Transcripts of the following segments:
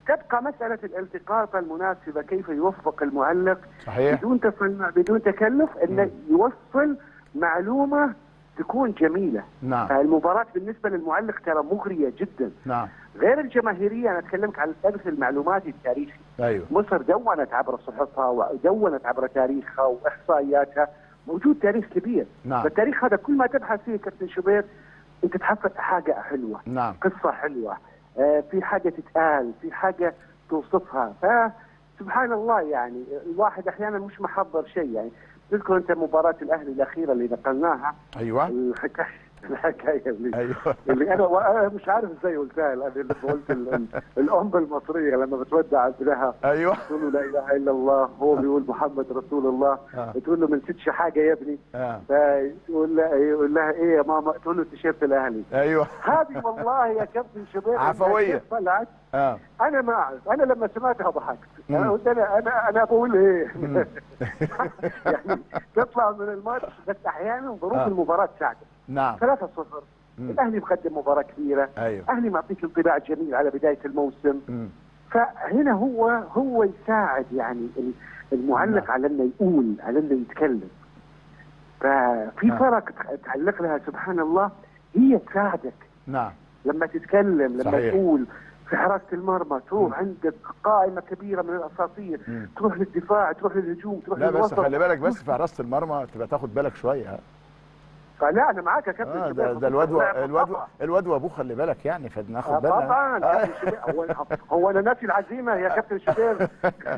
تبقى مساله الالتقاط المناسبه كيف يوفق المعلق صحيح بدون تصنع بدون تكلف انه يوصل معلومه تكون جميله نعم المباراة بالنسبة للمعلق ترى مغرية جدا نعم غير الجماهيرية أنا أتكلمك عن الإرث المعلوماتي التاريخي ايوه مصر دونت عبر صحفها ودونت عبر تاريخها وإحصائياتها موجود تاريخ كبير نعم. فالتاريخ هذا كل ما تبحث فيه كابتن شوبير أنت تحقق حاجة حلوة نعم قصة حلوة آه في حاجة تتقال في حاجة توصفها فسبحان الله يعني الواحد أحيانا مش محضر شيء يعني تذكر أنت مباراة الأهلي الأخيرة اللي نقلناها ايوه الحكايه الحكايه اللي, ايوه اللي انا وانا مش عارف ازاي قلتها الان اللي قلت ال- ال- الام المصريه لما بتودع ابنها ايوه تقول له لا اله الا الله هو بيقول محمد رسول الله آه. تقول له ما نسيتش حاجه يا ابني آه. فيقول لها يقول لها ايه يا ماما تقول له التيشيرت الاهلي ايوه هذه والله يا كابتن شباب عفوية. كيف طلعت اه انا ما اعرف انا لما سمعتها ضحكت انا مم. قلت انا انا انا بقول ايه مم. يعني تطلع من الماتش بس احيانا ظروف آه. المباراه تساعدك نعم 3-0 مم. الاهلي مقدم مباراه كبيره ايوه اهلي معطيك انطباع جميل على بدايه الموسم مم. فهنا هو هو يساعد يعني ال- المعلق نعم. على انه يقول على انه يتكلم ففي نعم. فرق تعلق لها سبحان الله هي تساعدك نعم لما تتكلم لما صحيح. تقول في حراسه المرمى تروح مم. عندك قائمه كبيره من الاساطير مم. تروح للدفاع تروح للهجوم تروح لا بس للوسط خلي بالك بس في حراسه المرمى تبقى تاخد بالك شويه لا انا معاك يا كابتن اه شباب. ده, ده الواد و- لا، الواد و- طبعاً. الواد وابوه خلي بالك يعني فناخد آه، بالنا طبعا آه. كابتن شباب هو هو انا ناسي العزيمه يا كابتن شباب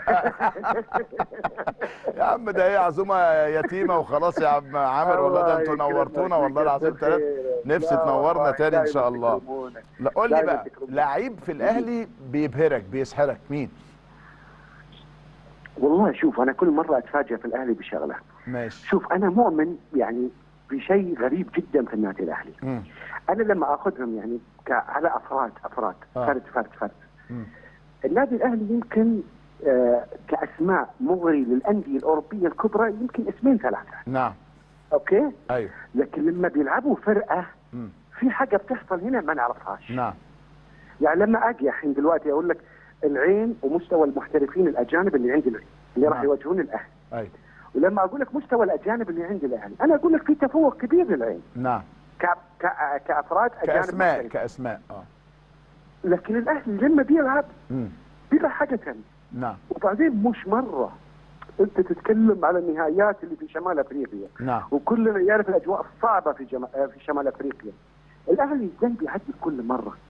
يا عم ده ايه عزومه يتيمه وخلاص يا عم عامر والله ده انتوا الله نورتونا يكرمك، والله العظيم كتر ثلاث خيرك. نفسي لا تنورنا والله، تاني ان شاء دايماً الله تكرمونا. لا قول لي دايماً بقى تكرمونا. لعيب في الاهلي بيبهرك بيسحرك مين والله شوف انا كل مره اتفاجئ في الاهلي بشغله ماشي شوف انا مؤمن يعني بشيء غريب جدا في النادي الاهلي مم. انا لما اخذهم يعني ك- على افراد افراد آه. فرد فرد فرد مم. النادي الاهلي يمكن آه كاسماء مغري للانديه الاوروبيه الكبرى يمكن اسمين ثلاثه نعم اوكي ايوه لكن لما بيلعبوا فرقه مم. في حاجه بتحصل هنا ما نعرفهاش نعم يعني لما اجي الحين دلوقتي اقول لك العين ومستوى المحترفين الاجانب اللي عند العين اللي راح نعم. يواجهون الاهلي ايوه ولما اقول لك مستوى الاجانب اللي عند الاهلي انا اقول لك في تفوق كبير للعين نعم ك... ك... كافراد اجانب كاسماء محترفين. كاسماء اه لكن الاهلي لما بيلعب مم. بيبقى حاجه ثانيه نعم وبعدين مش مره انت تتكلم على النهائيات اللي في شمال افريقيا نعم وكلنا يعرف الاجواء الصعبه في جم... في شمال افريقيا الاهلي ازاي بيعدي كل مره